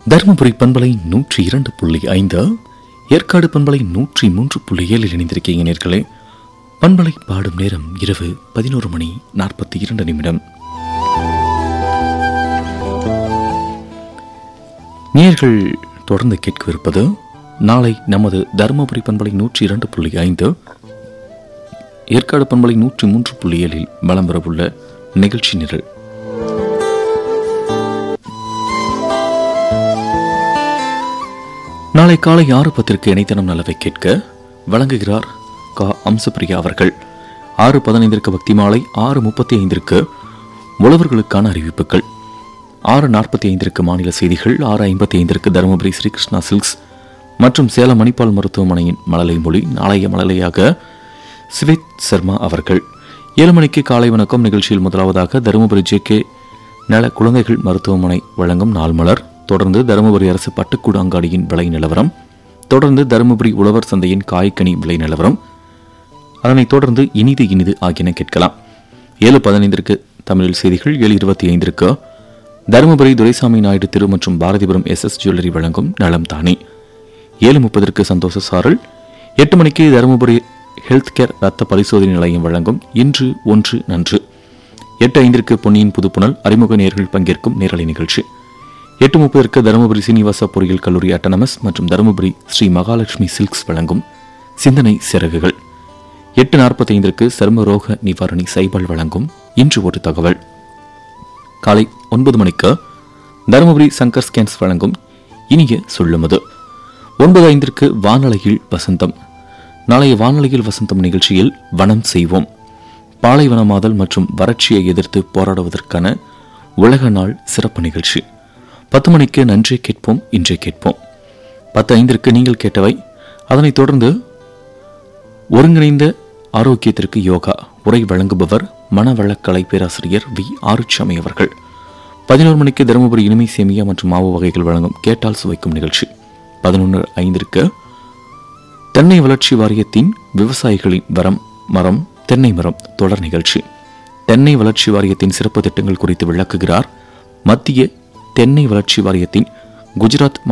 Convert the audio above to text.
தருமபுரி பண்பலை நூற்றி இரண்டு புள்ளி ஐந்து ஏற்காடு பண்பலை நூற்றி மூன்று புள்ளி ஏழில் இணைந்திருக்கீங்க நேர்களே பண்பலை பாடும் நேரம் இரவு பதினோரு மணி நாற்பத்தி இரண்டு நிமிடம் நேர்கள் தொடர்ந்து கேட்கவிருப்பது நாளை நமது தருமபுரி பண்பலை நூற்றி இரண்டு புள்ளி ஐந்து ஏற்காடு பண்பலை நூற்றி மூன்று புள்ளி ஏழில் வலம் வரவுள்ள நிகழ்ச்சி நிரல் நாளை காலை ஆறு பத்திற்கு இணைத்தனம் நலவை கேட்க வழங்குகிறார் கா அம்சப்பிரியா அவர்கள் ஆறு பதினைந்திற்கு பக்தி மாலை ஆறு முப்பத்தி ஐந்திற்கு உழவர்களுக்கான அறிவிப்புகள் ஆறு நாற்பத்தி ஐந்திற்கு மாநில செய்திகள் ஆறு ஐம்பத்தி ஐந்திற்கு தருமபுரி ஸ்ரீகிருஷ்ணா சில்க்ஸ் மற்றும் சேலம் மணிப்பால் மருத்துவமனையின் மழலை மொழி நாளைய மழலையாக சிவேத் சர்மா அவர்கள் ஏழு மணிக்கு காலை வணக்கம் நிகழ்ச்சியில் முதலாவதாக தருமபுரி ஜே கே நல குழந்தைகள் மருத்துவமனை வழங்கும் நாள் மலர் தொடர்ந்து தருமபுரி அரசு பட்டுக்கூடு அங்காடியின் விலை நிலவரம் தொடர்ந்து தருமபுரி உழவர் சந்தையின் காய்கனி விலை நிலவரம் அதனைத் தொடர்ந்து இனிது இனிது ஆகியன கேட்கலாம் ஏழு பதினைந்திற்கு தமிழில் செய்திகள் ஏழு இருபத்தி ஐந்திற்கு தருமபுரி துரைசாமி நாயுடு திரு மற்றும் பாரதிபுரம் எஸ் எஸ் ஜுவல்லரி வழங்கும் நலம் தானே ஏழு முப்பதற்கு சந்தோஷ சாரல் எட்டு மணிக்கு தருமபுரி ஹெல்த் கேர் ரத்த பரிசோதனை நிலையம் வழங்கும் இன்று ஒன்று நன்று எட்டு ஐந்திற்கு பொன்னியின் புதுப்புணல் அறிமுக நேர்கள் பங்கேற்கும் நேரலை நிகழ்ச்சி எட்டு முப்பதற்கு தருமபுரி சீனிவாச பொறியியல் கல்லூரி அட்டனமஸ் மற்றும் தருமபுரி ஸ்ரீ மகாலட்சுமி சில்க்ஸ் வழங்கும் சிந்தனை சிறகுகள் எட்டு நாற்பத்தி ஐந்திற்கு சர்ம ரோக நிவாரணி சைபால் வழங்கும் இன்று ஒரு தகவல் காலை ஒன்பது மணிக்கு தருமபுரி சங்கர் ஸ்கேன்ஸ் வழங்கும் இனிய சொல்லுமது ஒன்பது ஐந்திற்கு வானலையில் வசந்தம் நாளைய வானொலியில் வசந்தம் நிகழ்ச்சியில் வனம் செய்வோம் பாலைவனமாதல் மற்றும் வறட்சியை எதிர்த்து போராடுவதற்கான உலக நாள் சிறப்பு நிகழ்ச்சி பத்து மணிக்கு நன்றே கேட்போம் இன்றே கேட்போம் பத்து ஐந்திற்கு நீங்கள் கேட்டவை அதனைத் தொடர்ந்து ஒருங்கிணைந்த ஆரோக்கியத்திற்கு யோகா உரை வழங்குபவர் மனவளக்கலை பேராசிரியர் வி ஆறுச்சாமி அவர்கள் பதினோரு மணிக்கு தருமபுரி இனிமை சேமியா மற்றும் மாவு வகைகள் வழங்கும் கேட்டால் சுவைக்கும் நிகழ்ச்சி பதினொன்று ஐந்திற்கு தென்னை வளர்ச்சி வாரியத்தின் விவசாயிகளின் வரம் மரம் தென்னை மரம் தொடர் நிகழ்ச்சி தென்னை வளர்ச்சி வாரியத்தின் சிறப்பு திட்டங்கள் குறித்து விளக்குகிறார் மத்திய தென்னை வளர்ச்சி வாரியத்தின் குஜராத்